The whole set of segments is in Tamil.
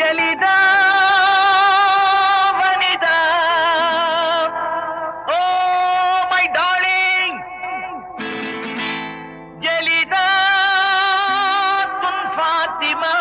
ஜலிதா Vanitha oh my darling Jalitha துன் ஃபாத்திமா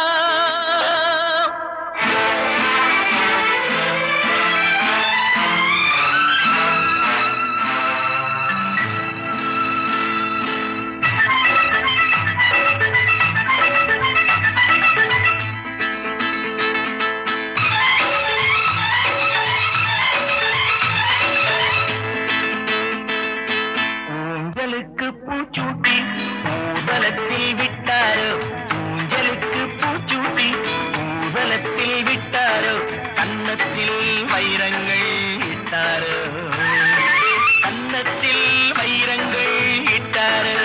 ஊஞ்சலுக்கு பூச்சூட்டி ஊதலத்தில் விட்டாரோ ஊஞ்சலுக்கு பூச்சூட்டி ஊதலத்தில் விட்டாரோ கன்னத்தில் வைரங்கள் இட்டாரோ கன்னத்தில் வைரங்கள் இட்டாரோ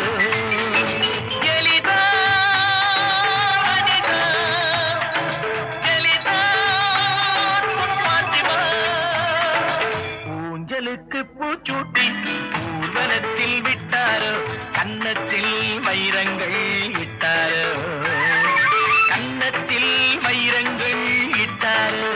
ஜலிதா வனிதா, ஜலிதா உன் பாத்திமா. ஊஞ்சலுக்கு பூச்சூட்டி ஊர்வலத்தில் விட்டாரோ கன்னத்தில் வைரங்கள் இட்டாரோ கன்னத்தில் வைரங்கள் இட்டாரோ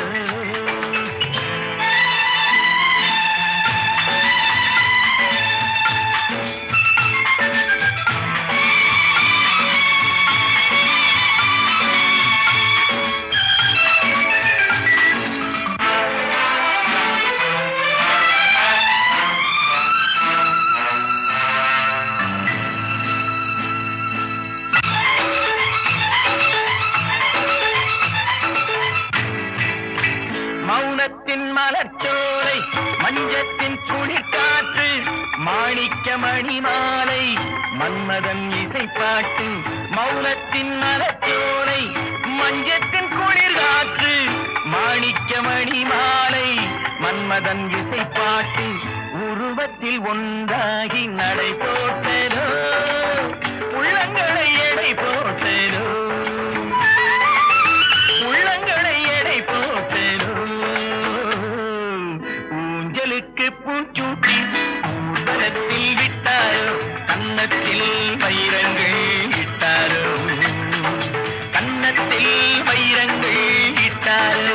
மௌனத்தின் மலர்ச்சோலை மஞ்சத்தின் குளிர்காற்று மாணிக்க மணி மாலை மன்மதன் இசைப்பாட்டு மௌனத்தின் மலர்ச்சோலை மஞ்சத்தின் குளிர்காற்று மாணிக்க மணி மாலை மன்மதன் இசைப்பாட்டு உருவத்தில் ஒன்றாகி நடை போட்டதோ உள்ளங்களை எடை போட்டதோ உள்ளங்களை எடை போட்டதோ ஊஞ்சலுக்கு பூச்சூட்டி ஊர்வலத்தில் விட்டாரோ கன்னத்தில் வைரங்கள் இட்டாரோ கன்னத்தில் வைரங்கள் இட்டாரோ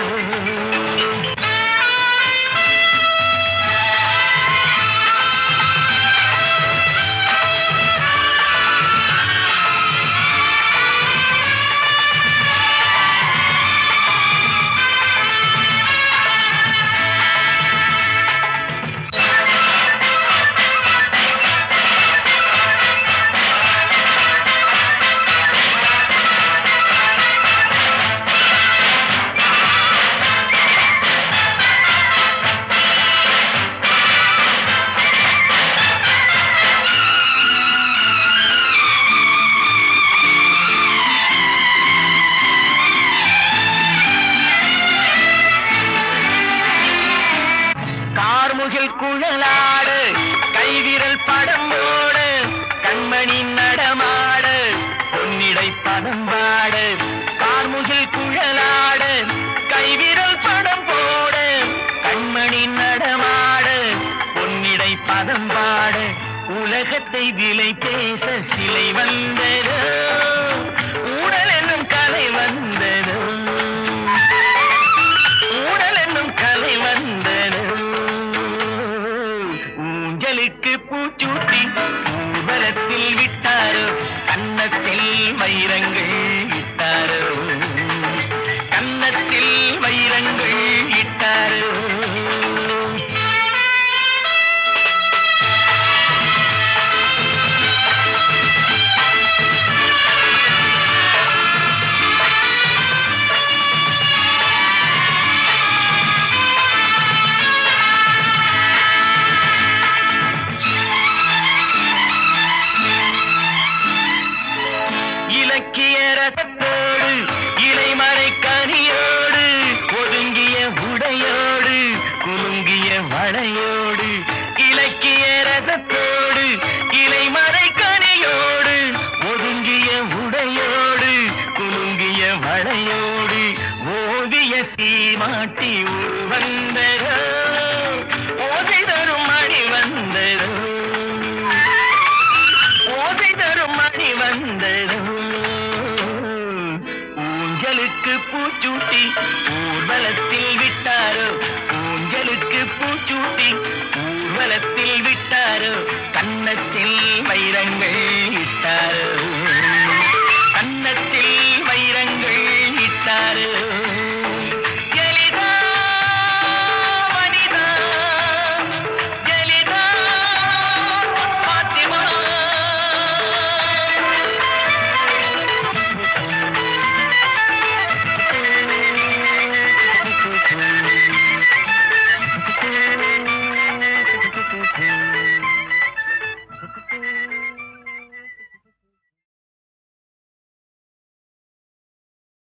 கார்முகில் குழலாடு கைவிரல் படம் போடு கண்மணி நடமாடு பொன்னிடை பதம் பாடு கார்முகில் குழலாடு கைவிரல் படம் போடு கண்மணி நடமாடு பொன்னிடை பதம் பாடு உலகத்தை விலை பேச சிலை வந்ததோ ஊடல் என்னும் கலை வந்ததோ ஊடல் என்னும் கலை வந்தனோ ஊஞ்சலுக்கு பூச்சூட்டி ஊர்வலத்தில் விட்டாரோ கன்னத்தில் வைரங்கள் இட்டாரோ கன்னத்தில் வைரங்கள் இட்டாரோ இலக்கிய ரசத்தோடு இலைமறை கனியோடு ஒதுங்கிய உடையோடு குலுங்கிய வளையோடு இலக்கிய ரசத்தோடு இலைமறை கனியோடு ஒதுங்கிய உடையோடு குலுங்கிய வளையோடு ஓவிய சீமாட்டி வந்ததோ ஓதை தரும் மணி வந்ததோ ஓசை தரும் மணி வந்ததோ ஊஞ்சலுக்கு ஊஞ்சலுக்கு பூச்சூட்டி ஊர்வலத்தில் விட்டாரோ ஊஞ்சலுக்கு பூச்சூட்டி ஊர்வலத்தில் விட்டாரோ கன்னத்தில் வைரங்கள்